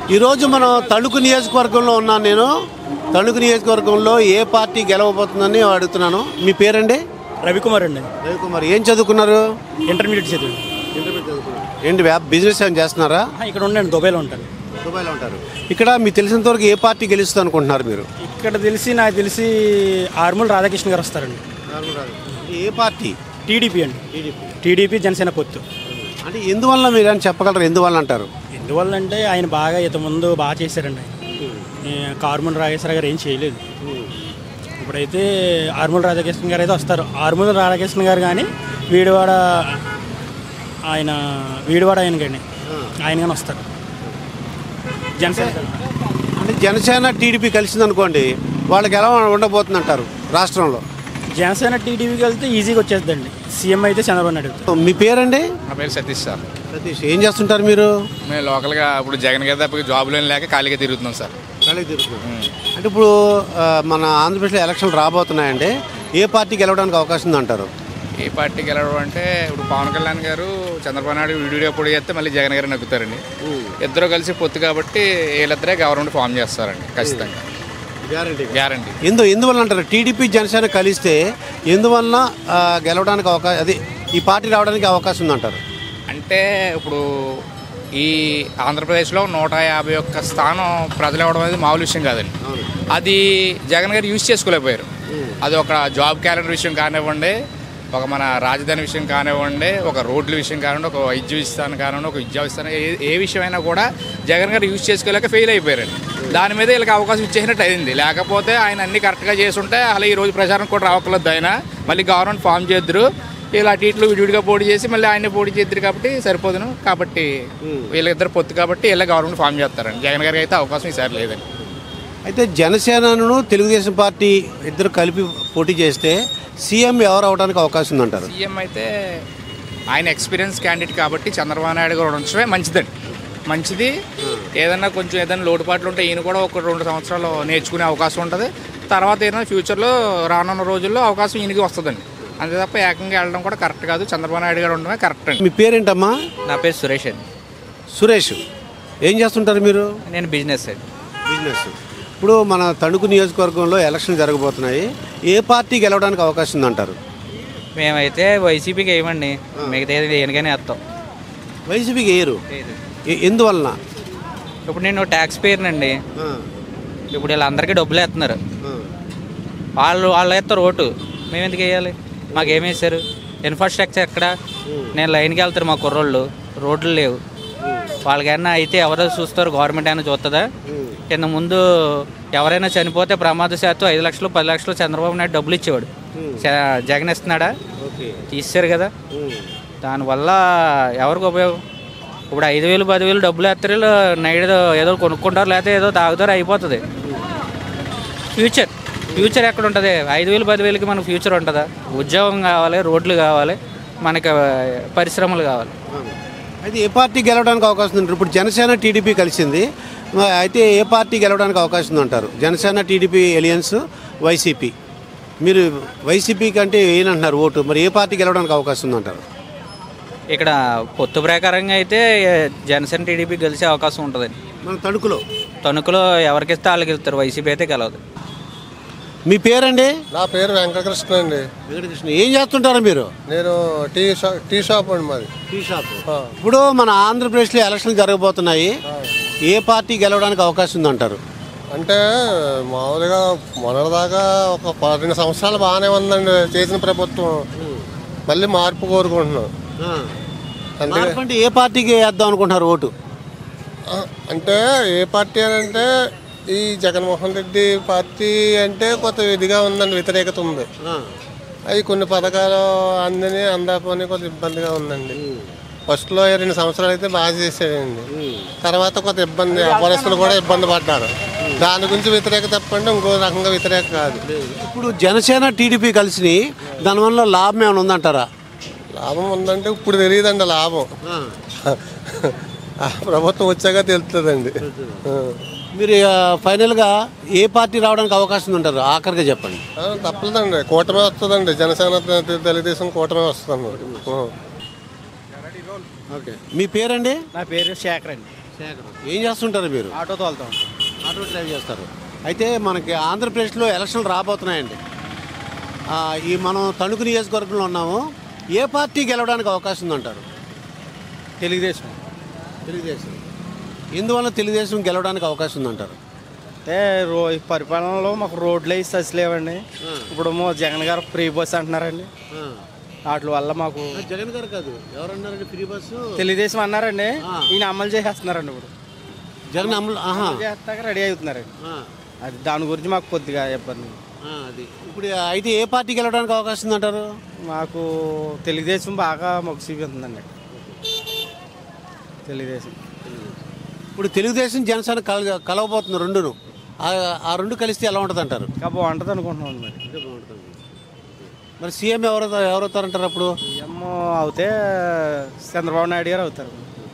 ఈరోజు మనం తణుకు నియోజకవర్గంలో ఉన్నాను నేను తణుకు నియోజకవర్గంలో ఏ పార్టీ గెలవబోతుందని అడుగుతున్నాను మీ పేరండి రవికుమార్ అండి రవికుమార్ ఏం చదువుకున్నారు ఇంటర్మీడియట్ చదివి ఏంటి వ్యాప్ బిజినెస్ ఏం చేస్తున్నారా ఇక్కడ ఉండండి దుబాయ్లో ఉంటాను దుబాయ్లో ఉంటారు ఇక్కడ మీకు తెలిసినంత వరకు ఏ పార్టీ గెలుస్తుంది అనుకుంటున్నారు మీరు ఇక్కడ తెలిసి నాకు తెలిసి ఆర్మూల్ రాధాకృష్ణ గారు వస్తారండి ఏ పార్టీ టీడీపీ అండి టీడీపీ జనసేన పొత్తు అంటే ఎందువల్ల మీరు అని చెప్పగలరు ఎందువల్ల అంటారు ఎందువల్ల అంటే ఆయన బాగా ఇంత ముందు బాగా చేశారండి ఆయన ఏ, కార్మూల్ రాజేశ్వర గారు ఏం చేయలేదు ఇప్పుడైతే ఆర్మూల్ రాధాకృష్ణ గారు అయితే వస్తారు ఆర్మూల్ రాధాకృష్ణ గారు కానీ వీడివాడ ఆయన వీడివాడ ఆయన కానీ ఆయన కానీ వస్తారు జనసేన అంటే జనసేన టీడీపీ కలిసింది అనుకోండి వాళ్ళకి ఎలా ఉండబోతుంది అంటారు రాష్ట్రంలో జనసేన టీడీపీకి వెళ్తే ఈజీగా వచ్చేద్దండి సీఎం అయితే చంద్రబాబు నాయుడు అవుతారు. మీ పేరండి నా పేరు సతీష్ సార్ సతీష్ ఏం చేస్తుంటారు మీరు మేము లోకల్గా ఇప్పుడు జగన్ గారి తప్ప జాబులు ఏం లేక ఖాళీగా తిరుగుతున్నాం సార్ అంటే ఇప్పుడు ఆ, మన ఆంధ్రప్రదేశ్లో ఎలక్షన్లు రాబోతున్నాయండి ఏ పార్టీ గెలవడానికి అవకాశం ఉంది అంటారు ఏ పార్టీకి వెళ్ళడం అంటే ఇప్పుడు పవన్ కళ్యాణ్ గారు చంద్రబాబు నాయుడు వీడియో పొడి చేస్తే మళ్ళీ జగన్ గారు నగ్గుతారండి ఇద్దరు కలిసి పొత్తు కాబట్టి వీళ్ళిద్దరే గవర్నమెంట్ ఫామ్ చేస్తారండి ఖచ్చితంగా గ్యారంటీ గ్యారంటీ ఎందు ఎందువల్ల అంటారు టీడీపీ జనసేన కలిస్తే ఎందువల్ల ఆ, గెలవడానికి అవకాశం అది ఈ పార్టీ రావడానికి అవకాశం ఉందంటారు అంటే ఇప్పుడు ఈ ఆంధ్రప్రదేశ్లో నూట యాభై ఒక్క స్థానం ప్రజలు ఇవ్వడం అనేది మామూలు విషయం కాదండి అది జగన్ గారు యూజ్ చేసుకోలేకపోయారు అది ఒక జాబ్ క్యాలెండర్ విషయం కానివ్వండి ఒక మన రాజధాని విషయం కానివ్వండి ఒక రోడ్ల విషయం కానివ్వండి ఒక వైద్య విస్తానం కానివ్వండి ఒక విద్యా విస్తానం ఏ ఏ విషయమైనా కూడా జగన్ గారు యూజ్ చేసుకోలేక ఫెయిల్ అయిపోయారండి దాని మీద వీళ్ళకి అవకాశం ఇచ్చేసినట్టు అయింది లేకపోతే ఆయన అన్ని కరెక్ట్గా చేసుంటే అలా ఈ రోజు ప్రచారం కూడా రావట్లేదు ఆయన మళ్ళీ గవర్నమెంట్ ఫామ్ చేద్దరు ఇలా టీట్లు విడివిడిగా పోటీ చేసి మళ్ళీ ఆయన పోటీ చేద్దరు కాబట్టి సరిపోదును కాబట్టి వీళ్ళిద్దరు పొత్తు కాబట్టి ఇలా గవర్నమెంట్ ఫామ్ చేస్తారండి జగన్ గారికి అయితే అవకాశం ఈసారి లేదండి అయితే జనసేనను తెలుగుదేశం పార్టీ ఇద్దరు కలిపి పోటీ చేస్తే సీఎం ఎవరు అవడానికి అవకాశం ఉందంటారు సీఎం అయితే ఆయన ఎక్స్పీరియన్స్ క్యాండిడేట్ కాబట్టి చంద్రబాబు నాయుడు గారు ఉంచడమే మంచిదండి మంచిది ఏదన్నా కొంచెం ఏదైనా లోటుపాట్లు ఉంటే ఈయన కూడా ఒక రెండు సంవత్సరాలు నేర్చుకునే అవకాశం ఉంటుంది తర్వాత ఏదైనా ఫ్యూచర్లో రానున్న రోజుల్లో అవకాశం ఈయనకి వస్తుందండి అంతే తప్ప ఏకంగా వెళ్ళడం కూడా కరెక్ట్ కాదు చంద్రబాబు నాయుడు గారు ఉండడమే కరెక్ట్ అండి మీ పేరేంటమ్మా నా పేరు సురేష్ అండి సురేష్ ఏం చేస్తుంటారు మీరు నేను బిజినెస్ అండి బిజినెస్ ఇప్పుడు మన తణుకు నియోజకవర్గంలో ఎలక్షన్ జరగబోతున్నాయి ఏ పార్టీ గెలవడానికి అవకాశం ఉందంటారు మేమైతే వైసీపీకి వేయమండి మిగతా దేనికైనా వేస్తాం వైసీపీకి వేయరు ఎ- ఎందువలన ఇప్పుడు నేను ట్యాక్స్ పేరునండి ఇప్పుడు వీళ్ళందరికీ డబ్బులు వేస్తున్నారు వాళ్ళు వాళ్ళు వేస్తారు ఓటు మేము ఎందుకు వేయాలి మాకేం వేశారు ఇన్ఫ్రాస్ట్రక్చర్ ఎక్కడ నేను లైన్కి వెళ్తారు మా కుర్రోళ్ళు రోడ్లు లేవు వాళ్ళకైనా అయితే ఎవరో చూస్తారు గవర్నమెంట్ అయినా చూస్తుందా కింద ముందు ఎవరైనా చనిపోతే ప్రమాదశాత్తు ఐదు లక్షలు పది లక్షలు చంద్రబాబు నాయుడు డబ్బులు ఇచ్చేవాడు చ- జగన్ ఇస్తున్నాడా ఓకే తీసారు కదా దానివల్ల ఎవరికి ఉపయోగం ఇప్పుడు ఐదు వేలు పదివేలు డబ్బులు వేస్తారు నైట్ ఏదో కొనుక్కుంటారు లేకపోతే ఏదో తాగుతారు అయిపోతుంది ఫ్యూచర్ ఫ్యూచర్ ఎక్కడ ఉంటుంది ఐదు వేలు పదివేలకి మనకు ఫ్యూచర్ ఉంటుందా ఉద్యోగం కావాలి రోడ్లు కావాలి మనకి పరిశ్రమలు కావాలి అయితే ఏ పార్టీ గెలవడానికి అవకాశం ఉంది ఇప్పుడు జనసేన టీడీపీ కలిసింది మరి అయితే ఏ పార్టీ గెలవడానికి అవకాశం ఉందంటారు జనసేన టీడీపీ ఎలియన్స్ వైసీపీ మీరు వైసీపీ కంటే ఏనంటున్నారు ఓటు మరి ఏ పార్టీ గెలవడానికి అవకాశం ఉందంటారు ఇక్కడ పొత్తు ప్రకారంగా అయితే జనసేన టీడీపీ గెలిచే అవకాశం ఉంటుందండి మన తణుకులో తణుకులో ఎవరికిస్తే వాళ్ళకి వెళ్తారు వైసీపీ అయితే గెలవదు మీ పేరండి నా పేరు వెంకటకృష్ణ అండి వెంకటకృష్ణ ఏం చేస్తుంటారు మీరు నేను టీ షాప్ టీ షాప్ అండి మాది టీ షాప్ ఇప్పుడు మన ఆంధ్రప్రదేశ్లో ఎలక్షన్లు జరగబోతున్నాయి ఏ పార్టీ గెలవడానికి అవకాశం ఉందంటారు అంటే మామూలుగా మొన్నటిదాకా ఒక ప- రెండు సంవత్సరాలు బాగానే ఉందండి చేసిన ప్రభుత్వం మళ్ళీ మార్పు కోరుకుంటున్నాం అందుకే మార్పు అంటే ఏ పార్టీకి వేద్దాం అనుకుంటున్నారు ఓటు ఆ, అంటే ఏ పార్టీ అని అంటే ఈ జగన్మోహన్ రెడ్డి పార్టీ అంటే కొంత ఇదిగా ఉందండి వ్యతిరేకత ఉంది అవి కొన్ని పథకాలు అందని అందకపోని కొంత ఇబ్బందిగా ఉందండి ఫస్ట్లో రెండు సంవత్సరాలు అయితే బాగా చేసాడండి తర్వాత కొంత ఇబ్బంది వ్యాపారస్తులు కూడా ఇబ్బంది పడ్డారు దాని గురించి వ్యతిరేక తప్పండి ఇంకో రకంగా వ్యతిరేక కాదు ఇప్పుడు జనసేన టీడీపీ కలిసి దానివల్ల లాభం ఏమైనా ఉందంటారా లాభం ఉందంటే ఇప్పుడు తెలియదండి లాభం ఆ ప్రభుత్వం వచ్చాక తెలుస్తుందండి ఆ. మీరు ఆ, ఫైనల్గా ఏ పార్టీ రావడానికి అవకాశం ఉందంటారు ఆఖరిగా చెప్పండి ఆ, తప్పలేదండి కూటమే వస్తుందండి జనసేన తె- తెలుగుదేశం కూటమే వస్తుందండి ఆ. ఓకే మీ పేరండి నా పేరు శేఖర్ అండి శేఖర్ ఏం చేస్తుంటారు మీరు ఆటో తోలుతాం ఆటో డ్రైవ్ చేస్తారు అయితే మనకి ఆంధ్రప్రదేశ్లో ఎలక్షన్లు రాబోతున్నాయండి ఆ, ఈ మనం తణుకు నియోజకవర్గంలో ఉన్నాము ఏ పార్టీ గెలవడానికి అవకాశం ఉందంటారు తెలుగుదేశం తెలుగుదేశం ఎందువల్ల తెలుగుదేశం గెలవడానికి అవకాశం ఉందంటారు అంటే రో ఈ పరిపాలనలో మాకు రోడ్లు అవి ససిలేవండి ఇప్పుడు మో జగన్ గారు ఫ్రీ బస్ అంటున్నారండి వాటి వల్ల మాకు జగన్ గారు కాదు ఎవరన్నారండి ఫ్రీ బస్సు తెలుగుదేశం అన్నారండి ఆ. ఈయన అమలు చేసేస్తున్నారండి ఇప్పుడు జగన్ అమలు ఆహా అమలు చేస్తాక రెడీ అవుతున్నారండి ఆ, అది దాని గురించి మాకు కొద్దిగా ఇబ్బంది ఆ, అది ఇప్పుడు అయితే ఏ పార్టీ గెలవడానికి అవకాశం ఉందంటారు మాకు తెలుగుదేశం బాగా మొగ్గు చూపిస్తుందండి తెలుగుదేశం ఇప్పుడు తెలుగుదేశం జనసేన కల కలవబోతుంది రెండును ఆ- ఆ రెండు కలిస్తే ఎలా ఉంటుంది అంటారు ఇంకా బాగుంటుంది అనుకుంటున్నాం మరి మరి సీఎం ఎవరు ఎవరవుతారంటారు అప్పుడు సీఎం అవుతే చంద్రబాబు నాయుడు గారు అవుతారు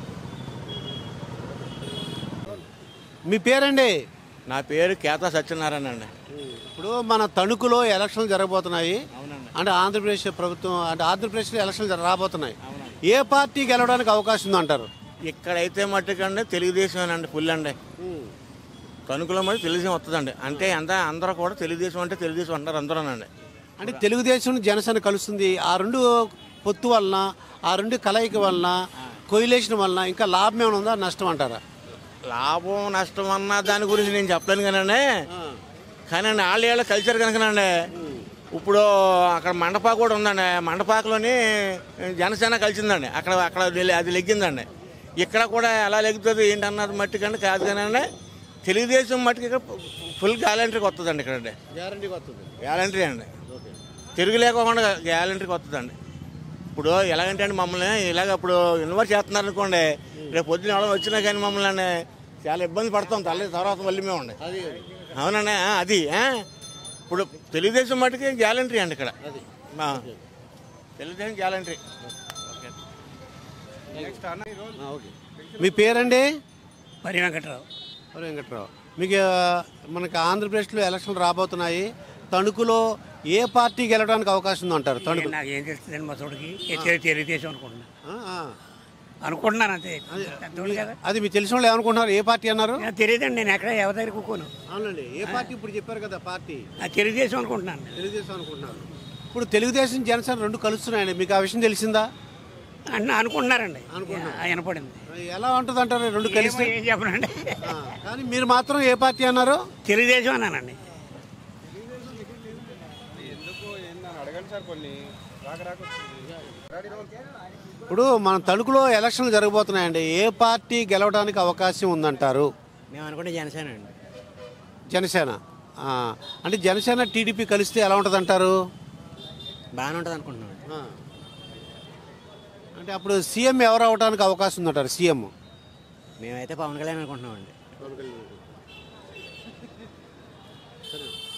మీ పేరండి నా పేరు కేతా సత్యనారాయణ అండి ఇప్పుడు మన తణుకులో ఎలక్షన్లు జరగబోతున్నాయి అవునండి. అంటే ఆంధ్రప్రదేశ్ ప్రభుత్వం అంటే ఆంధ్రప్రదేశ్లో ఎలక్షన్లు జర- రాబోతున్నాయి ఏ పార్టీ గెలవడానికి అవకాశం ఉందంటారు ఇక్కడైతే మట్టుకండి తెలుగుదేశం అండి ఫుల్ అండి తణుకులో మరి తెలుగుదేశం వస్తుందండి అంటే అంతా అందరూ కూడా తెలుగుదేశం అంటే తెలుగుదేశం అంటారు అందరూనండి అంటే తెలుగుదేశం జనసేన కలుస్తుంది ఆ రెండు పొత్తు వలన ఆ రెండు కలయిక వలన కొయిలేషన్ వలన ఇంకా లాభం ఏమైనా ఉందా నష్టం అంటారా లాభం నష్టం అన్న దాని గురించి నేను చెప్పలేను కానండి కానీ అండి వాళ్ళ వీళ్ళ కల్చర్ కనుకనండి ఇప్పుడు అక్కడ మండపా కూడా ఉందండి మండపాకలోని జనసేన కలిసిందండి అక్కడ అక్కడ అది- అది లెగ్గిందండి ఇక్కడ కూడా ఎలా లెగ్గుతుంది ఏంటన్నది మట్టికండి కాదు కానండి తెలుగుదేశం మట్టికి ఇక్కడ ఫుల్ గ్యాలంటరీకి వస్తుందండి ఇక్కడ గ్యారంటీకి వస్తుంది గ్యాలంటరీ అండి తిరుగు లేకోకుండా గ్యాలంటరీకి వస్తుందండి ఇప్పుడు ఎలాగంటే అండి మమ్మల్ని ఇలాగ ఇప్పుడు ఇన్వైట్ చేస్తున్నారు అనుకోండి రేపు పొద్దున ఎవరైనా వచ్చినా కానీ మమ్మల్ని చాలా ఇబ్బంది పడతాం తల్లి తర్వాత మళ్ళీ మేము అండి అవునండి ఆ, అది ఆ. ఇప్పుడు తెలుగుదేశం మటుకి గ్యాలంటరీ అండి ఇక్కడ ఆ. తెలుగుదేశం గ్యాలంటరీ ఓకే మీ పేరండి మరి వెంకట్రావు మరి వెంకట్రావు మీకు ఆ, మనకి ఆంధ్రప్రదేశ్లో ఎలక్షన్లు రాబోతున్నాయి తణుకులో ఏ పార్టీ గెలవడానికి అవకాశం ఉందంటారు తణుకు నాకు ఏం తెలుస్తుందండి మా తోడికి తెలుగుదేశం అనుకుంటున్నా ఆ, ఆ. అనుకుంటున్నాను అంతే పెద్దోడు కదా అది మీకు తెలిసిన వాళ్ళు ఏమనుకుంటున్నారు ఏ పార్టీ అన్నారు నాకు తెలియదండి నేను ఎక్కడ ఎవరి దగ్గర కూకోను అవునండి ఏ పార్టీ ఇప్పుడు చెప్పారు కదా పార్టీ నాకు తెలుగుదేశం అనుకుంటున్నాను తెలుగుదేశం అనుకుంటున్నారు ఇప్పుడు తెలుగుదేశం జనసేన రెండు కలుస్తున్నాయండి మీకు ఆ విషయం తెలిసిందా అన్న అనుకుంటున్నారండి అనుకుంటున్నారు. ఆ, వినపడింది ఎలా ఉంటుంది అంటారు రెండు కలిస్తే ఏమో ఏం చెప్పనండి ఆ, కానీ మీరు మాత్రం ఏ పార్టీ అన్నారు తెలుగుదేశం అన్నానండి ఇప్పుడు మన తణుకులో ఎలక్షన్లు జరగబోతున్నాయండి ఏ పార్టీ గెలవడానికి అవకాశం ఉందంటారు మేము అనుకుంటే జనసేన అండి జనసేన ఆ, అంటే జనసేన టీడీపీ కలిస్తే ఎలా ఉంటుంది అంటారు బాగానే ఉంటుంది అనుకుంటున్నాం అంటే అప్పుడు సీఎం ఎవరు అవడానికి అవకాశం ఉందంటారు సీఎం మేమైతే పవన్ కళ్యాణ్ అనుకుంటున్నాం అండి